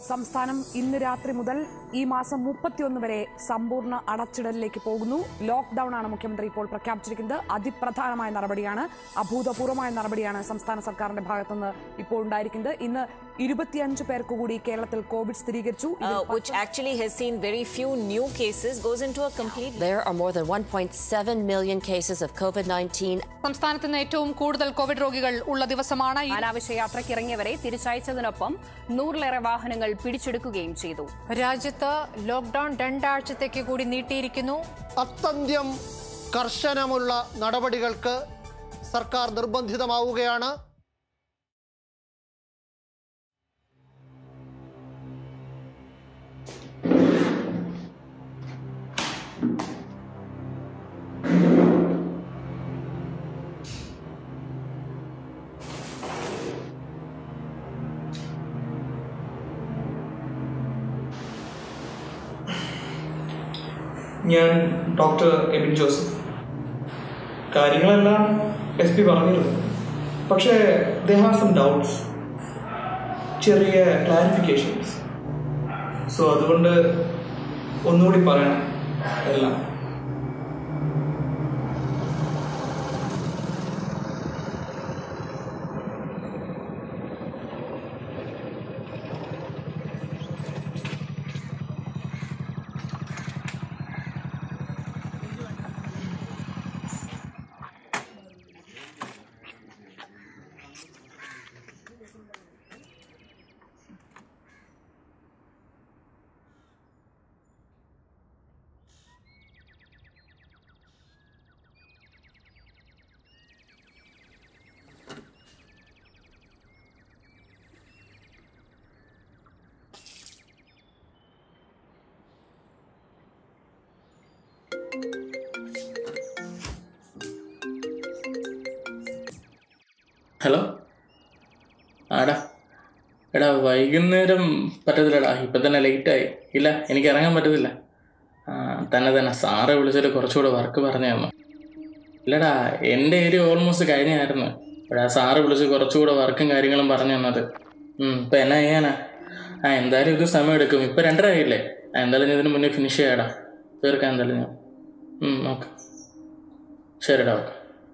സംസ്ഥാനം ഇന്ന് രാത്രി മുതൽ ഈ മാസം മുപ്പത്തിയൊന്ന് വരെ സമ്പൂർണ്ണ അടച്ചിടലിലേക്ക് പോകുന്നു ലോക്ക്ഡൌൺ ആണ് മുഖ്യമന്ത്രി ഇപ്പോൾ പ്രഖ്യാപിച്ചിരിക്കുന്നത് അതിപ്രധാനമായ നടപടിയാണ് അഭൂതപൂർവമായ നടപടിയാണ് സംസ്ഥാന സർക്കാരിന്റെ ഭാഗത്തുനിന്ന് ഇപ്പോൾ ഉണ്ടായിരിക്കുന്നത് ഇന്ന് ഇരുപത്തിയഞ്ച് പേർക്ക് കൂടി കേരളത്തിൽ കോവിഡ് സ്ഥിരീകരിച്ചു ഇതിൽ uh, which actually has seen very few new cases, goes into a complete There are more than 1.7 million cases of COVID 19 സംസ്ഥാനത്ത് നിന്ന് ഏറ്റവും കൂടുതൽ കോവിഡ് രോഗികൾ ഉള്ള ദിവസമാണ് ഈ അനാവശ്യ യാത്രയ്ക്ക് ഇറങ്ങിയവരെ തിരിച്ചയച്ചതിനൊപ്പം നൂറിലേറെ വാഹനങ്ങൾ പിടിച്ചെടുക്കുകയും ചെയ്തു രാജ്യത്ത് ലോക്ഡൌൺ രണ്ടാഴ്ചത്തേക്ക് കൂടി നീട്ടിയിരിക്കുന്നു അത്യന്ത്യം കർശനമുള്ള നടപടികൾക്ക് സർക്കാർ നിർബന്ധിതമാവുകയാണ് ഞാൻ ഡോക്ടർ എബിൻ ജോസഫ് കാര്യങ്ങളെല്ലാം എസ് പി പറഞ്ഞിരുന്നു പക്ഷേ ദേ ഹാവ് സം ഡൗട്ട്സ് ചെറിയ ക്ലാരിഫിക്കേഷൻസ് സോ അതുകൊണ്ട് ഒന്നുകൂടി പറയണം എല്ലാം ഹലോ ആടാ എടാ വൈകുന്നേരം പറ്റത്തില്ലടാ ഇപ്പം തന്നെ ലേറ്റായി ഇല്ല എനിക്ക് ഇറങ്ങാൻ പറ്റത്തില്ല ആ തന്നെ തന്നെ സാറെ വിളിച്ചിട്ട് കുറച്ചുകൂടെ വർക്ക് പറഞ്ഞു തന്നു ഇല്ലടാ എൻ്റെ ഏരിയ ഓൾമോസ്റ്റ് കഴിഞ്ഞായിരുന്നു ഇപ്പോഴാ സാറ് വിളിച്ച് കുറച്ചുകൂടെ വർക്കും കാര്യങ്ങളും പറഞ്ഞു തന്നത് ഉം, ഇപ്പം എന്നാ ചെയ്യാനാ ആ എന്തായാലും ഇത് സമയം എടുക്കും ഇപ്പം രണ്ടര ആയില്ലേ ആ എന്തായാലും ഞാൻ ഇതിന് മുന്നേ ഫിനിഷ് ചെയ്യാടാ തീർക്കാം എന്തായാലും ഞാൻ ഓക്കെ ശരിടാ ഓക്കെ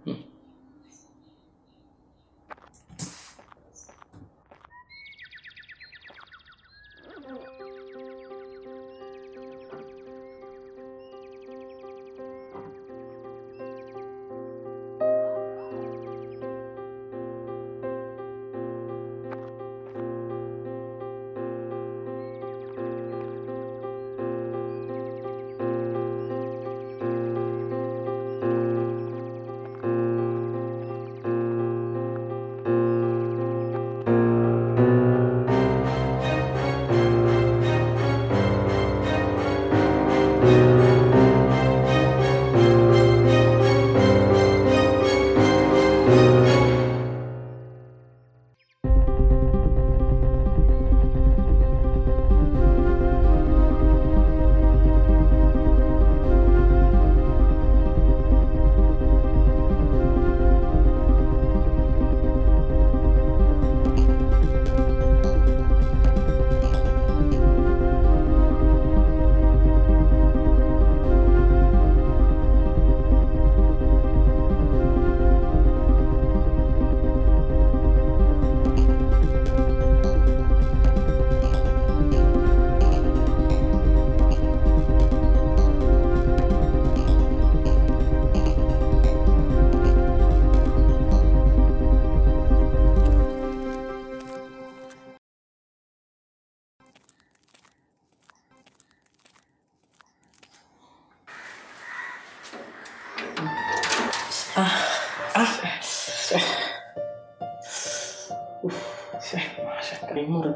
കൈമുറി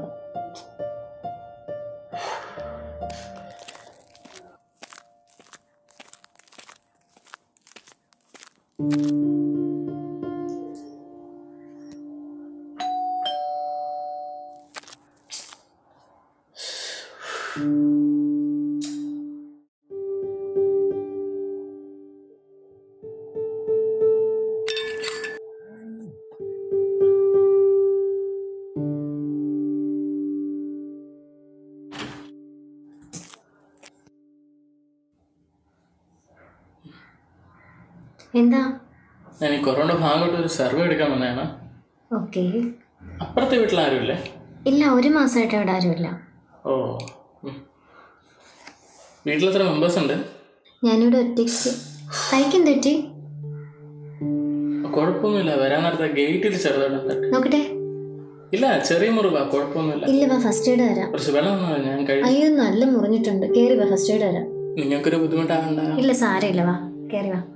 എന്താ ഞാൻ ഈ കൊറോണ ഭാഗമായിട്ട് ഒരു സർവേ എടുക്കാൻ വന്നതാണ് ഓക്കെ അപ്പുറത്തെ വീട്ടിൽ ആരുമില്ലേ ഇല്ല ഒരു മാസമായിട്ട് ഇവിടെ ആരുമില്ല ഓ ഉം. വീട്ടിൽ എത്ര മെമ്പേഴ്സ് ഉണ്ട് ഞാനിവിടെ ഒറ്റയ്ക്ക് തയ്ക്കും തെറ്റി കുഴപ്പമൊന്നുമില്ല വരാൻ നേരത്തെ ഗേറ്റിൽ ചെറുതായിട്ട് തട്ടി നോക്കട്ടെ ഇല്ല ചെറിയ മുറിവാ കുഴപ്പമൊന്നുമില്ല ഇല്ല വാ ഫസ്റ്റ് എയ്ഡ് തരാം കുറച്ച് വെള്ളം തന്നാ ഞാൻ കഴി അയ്യോ നല്ല മുറിഞ്ഞിട്ടുണ്ട് കേറി വാ ഫസ്റ്റ് എയ്ഡ് തരാം നിങ്ങൾക്കൊരു ബുദ്ധിമുട്ടാകണ്ട ഇല്ല സാരമില്ല വാ കേറി വാ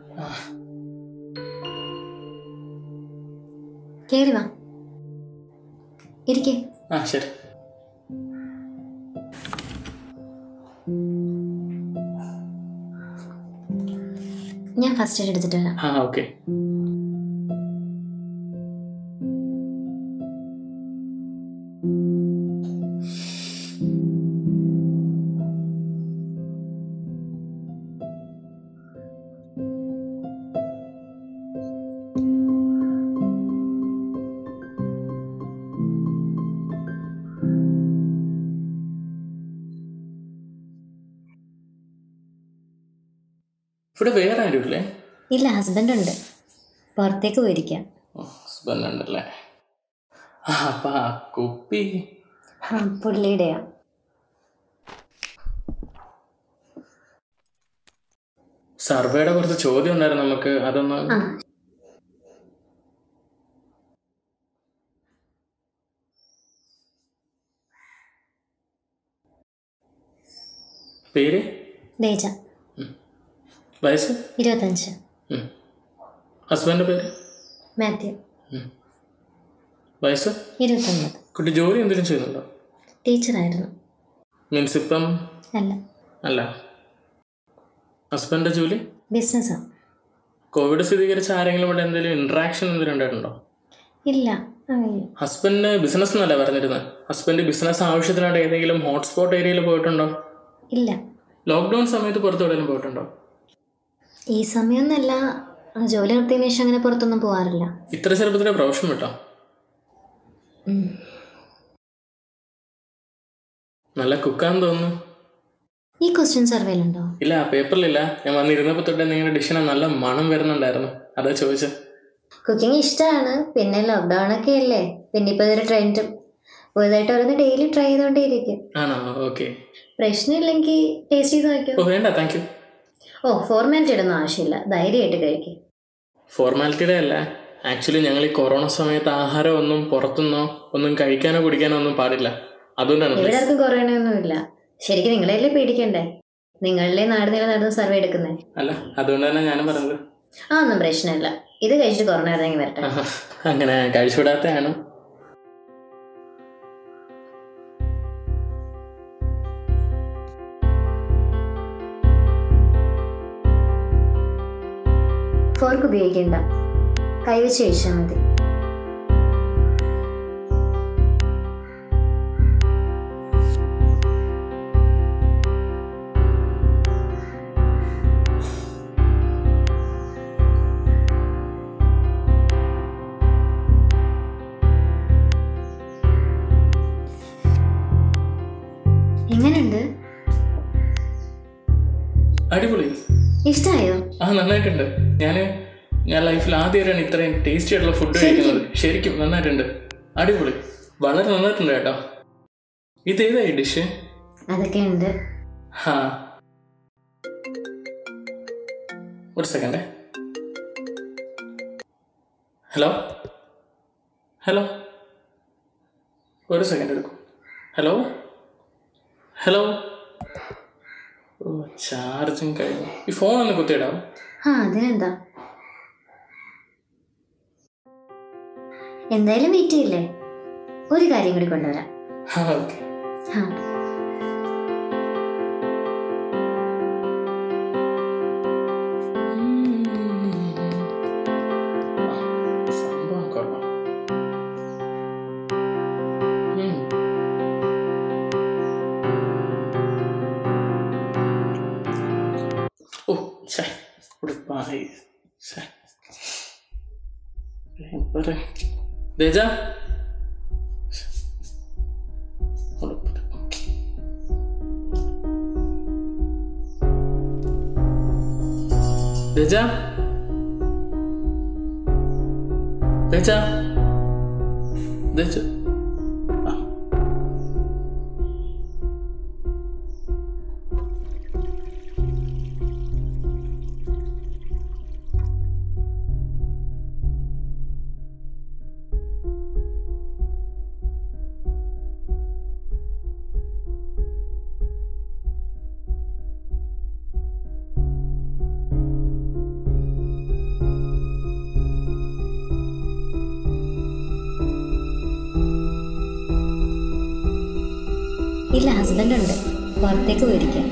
കേറി വാ ഇരിക്കേ ആ ശരി ഞാൻ ഫസ്റ്റ് എയ്ഡ് എടുത്തിട്ട് വരാം ആ ഓക്കെ ഇവിടെ വേറെ ആരുമില്ലേ ഇല്ല ഹസ്ബൻഡ് ഉണ്ട് പുറത്തേക്ക് പോയിരിക്കാം ഹസ്ബൻഡ് ഉണ്ടല്ലേ ആ അപ്പം ആ കുപ്പി ആ പുള്ളിയുടെയാ സർവേയുടെ കുറച്ച് ചോദ്യം ഉണ്ടായിരുന്നു നമുക്ക് അതൊന്ന് ആ പേര് ദേജ വയസ്സ് ഇരുപത്തഞ്ച് ഹസ്ബൻഡിൻ്റെ പേര് മാത്യു വയസ്സ് ഇരുപത്തൊമ്പത് കുട്ടി ജോലി എന്തെങ്കിലും ചെയ്യുന്നുണ്ടോ ടീച്ചറായിരുന്നു മീൻസ് ഇപ്പം അല്ല അല്ല ഹസ്ബൻഡിൻ്റെ ജോലി ബിസിനസ്സാ കോവിഡ് സ്ഥിരീകരിച്ച ആരെങ്കിലും ഇവിടെ എന്തെങ്കിലും ഇൻട്രാക്ഷൻ എന്തെങ്കിലും ഉണ്ടായിട്ടുണ്ടോ ഇല്ല അങ്ങനെ ഹസ്ബൻഡിന് ബിസിനസ് എന്നല്ല പറഞ്ഞിരുന്നത് ഹസ്ബൻഡ് ബിസിനസ് ആവശ്യത്തിനായിട്ട് ഏതെങ്കിലും ഹോട്ട്സ്പോട്ട് ഏരിയയിൽ പോയിട്ടുണ്ടോ ഇല്ല ലോക്ക്ഡൗൺ സമയത്ത് പുറത്ത് എവിടെയെങ്കിലും പോയിട്ടുണ്ടോ ഈ സമയമൊന്നല്ല ആ ജോലി നിർത്തിയതിനു ശേഷം അങ്ങനെ പുറത്തൊന്നും പോകാറില്ല ഇത്ര ചെറുപ്പത്തിലെ പ്രൊഫഷൻ വിട്ടോ ഉം. നല്ല കുക്കാന്ന് തോന്നുന്നു ഈ ക്വസ്റ്റ്യൻ സർവേയിലുണ്ടോ ഇല്ല പേപ്പറിലില്ല ഞാൻ വന്നിരുന്നപ്പോൾ തൊട്ട് നിങ്ങളുടെ ഡിഷിന് നല്ല മണം വരുന്നുണ്ടായിരുന്നു അതാ ചോദിച്ചത് കുക്കിംഗ് ഇഷ്ടമാണ് പിന്നെ ലോക്ക്ഡൗൺ ഒക്കെ അല്ലേ പിന്നെ ഇപ്പോൾ ഇതൊരു ട്രെൻഡും പുതുതായിട്ട് ഓരോന്ന് ഡെയിലി ട്രൈ ചെയ്തുകൊണ്ടേയിരിക്കും ആണോ ഓക്കെ പ്രശ്നമില്ലെങ്കിൽ ടേസ്റ്റ് ചെയ്ത് നോക്കൂ ഓ വേണ്ട താങ്ക് യു ഓ ഫോർമാലിറ്റി ഇടുന്ന ആവശ്യമില്ല ധൈര്യമായിട്ട് കഴിക്കും ഫോർമാലിറ്റിയുടെ അല്ല ആക്ച്വലി ഞങ്ങൾ ഈ കൊറോണ സമയത്ത് ആഹാരം ഒന്നും പുറത്തുനിന്നോ ഒന്നും കഴിക്കാനോ കുടിക്കാനോ ഒന്നും പാടില്ല അതുകൊണ്ടാണ് ഇവിടെ please. ആർക്കും കൊറോണയൊന്നുമില്ല ശരിക്കും നിങ്ങളെയല്ലേ പേടിക്കണ്ടേ നിങ്ങളിലെ നാട് നില നടന്ന സർവേ എടുക്കുന്നേ അല്ല അതുകൊണ്ട് തന്നെ ഞാനും പറഞ്ഞത് ആ ഒന്നും പ്രശ്നമില്ല ഇത് കഴിച്ചിട്ട് കൊറോണ ഇറങ്ങി വരട്ടെ ആഹാ, അങ്ങനെ കഴിച്ചുവിടാത്തതാണ് ഫോർക്ക് ഉപയോഗിക്കണ്ട കൈവച്ച് കഴിച്ചാൽ മതി എങ്ങനെയുണ്ട് അടിപൊളി ഇഷ്ടായോ ആ നന്നായിട്ടുണ്ട് ഞാൻ ഞാൻ ലൈഫിൽ ആദ്യമായിട്ടാണ് ഇത്രയും ടേസ്റ്റി ആയിട്ടുള്ള ഫുഡ് കഴിക്കുന്നത് ശരിക്കും നന്നായിട്ടുണ്ട് അടിപൊളി വളരെ നന്നായിട്ടുണ്ട് കേട്ടോ ഇതേതായി ഡിഷ് അതൊക്കെ ഉണ്ട് ഹാ ഒരു സെക്കൻഡേ ഹലോ ഹലോ ഒരു സെക്കൻഡ് എടുക്കും ഹലോ ഹലോ ഓ ചാർജിങ് കഴിഞ്ഞു ഈ ഫോൺ ഒന്ന് കുത്തിയിടാം ആ അതിനെന്താ എന്തായാലും വെയിറ്റ് ചെയ്യില്ലേ ഒരു കാര്യം കൂടി കൊണ്ടുവരാം ആ ഓക്കെ ആ സംഭവം കൊള്ളാം ഉം. ഓ ഛേ ഉടുപ്പായി ഛേ പേപ്പർ ദേജ ഉടുപ്പ് ദേജ തേച്ചാ തേച്ചു ആ ഇല്ല ഹസ്ബൻഡ് ഉണ്ട് പുറത്തേക്ക് പോയിരിക്കാം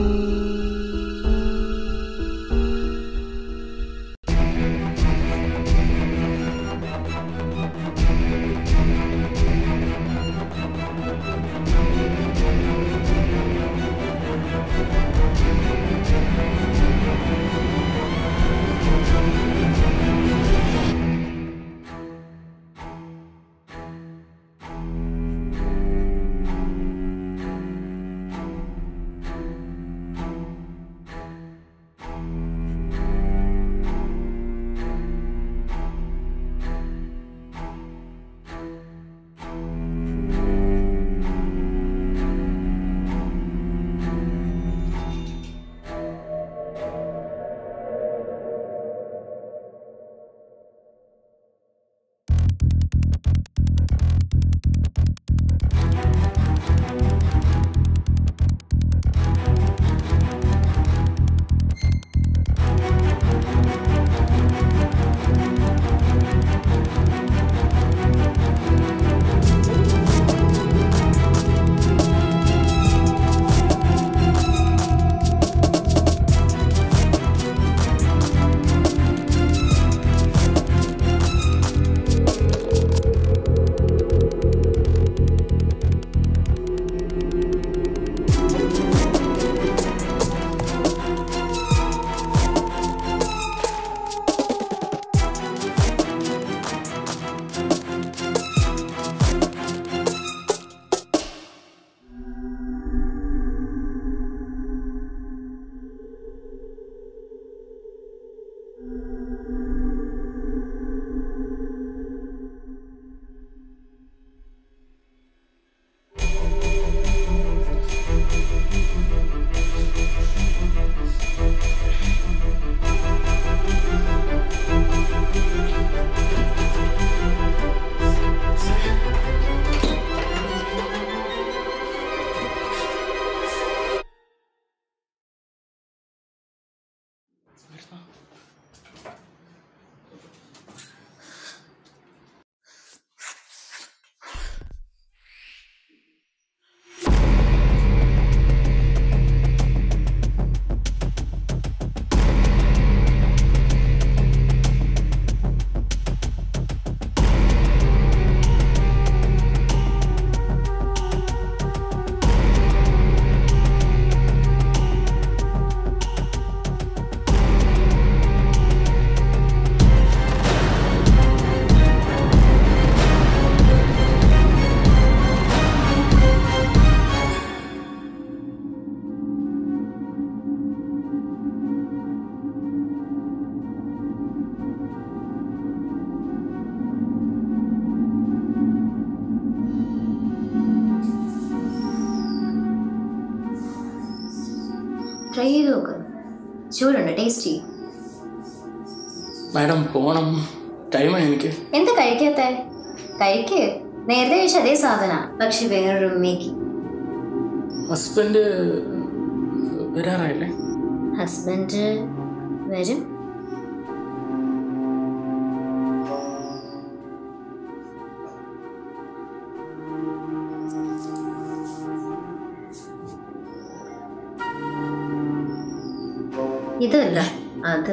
ട്രൈ ചെയ്ത് നോക്ക് ചൂടുണ്ട് ടേസ്റ്റി മാഡം പോണം ടൈമായി എനിക്ക് എന്താ കഴിക്കാത്ത കഴിക്ക് നേരത്തെ കഴിച്ച അതേ സാധന പക്ഷെ വേറൊരു ഉമ്മയ്ക്ക് ഹസ്ബൻഡ് വരാറായില്ലേ ഹസ്ബൻഡ് വരും ഇതല്ല അത്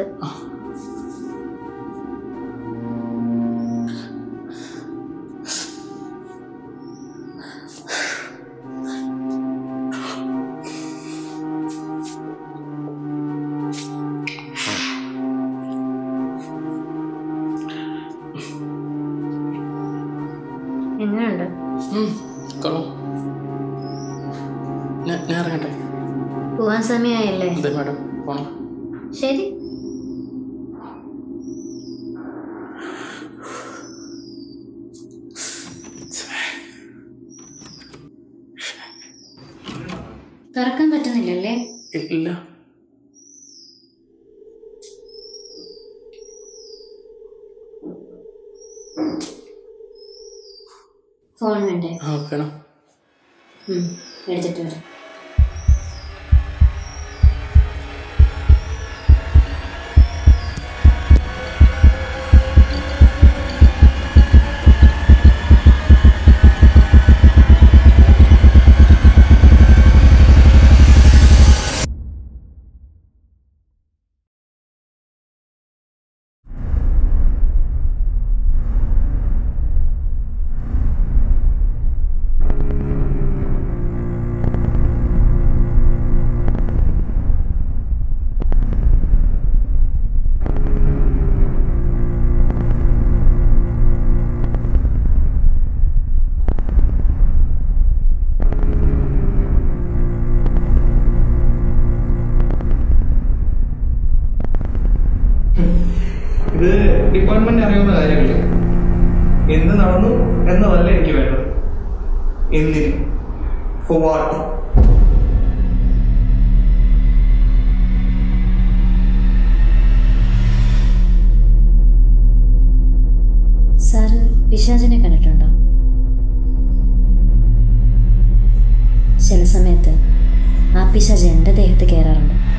എങ്ങനെയുണ്ട് ഉം, കൊള്ളാം ഞാൻ ഞാൻ ഇറങ്ങട്ടെ പോവാൻ സമയമായല്ലേ അതെ മാഡം പോണം ശരി തുറക്കാൻ പറ്റുന്നില്ലല്ലേ ഇല്ല ഫോൺ വേണ്ടേ ആ വേണം ഉം, എടുത്തിട്ട് വരാം ഇത് ഡിപ്പാർട്ട്മെന്റ് അറിയാവുന്ന കാര്യമില്ല എന്ത് നടന്നു എന്നതല്ല എനിക്ക് വേണ്ടത് എന്തിന് ഫോർ വാട്ട് സാറ് പിശാചിനെ കണ്ടിട്ടുണ്ടോ ചില സമയത്ത് ആ പിശാച് എൻ്റെ ദേഹത്ത് കയറാറുണ്ട്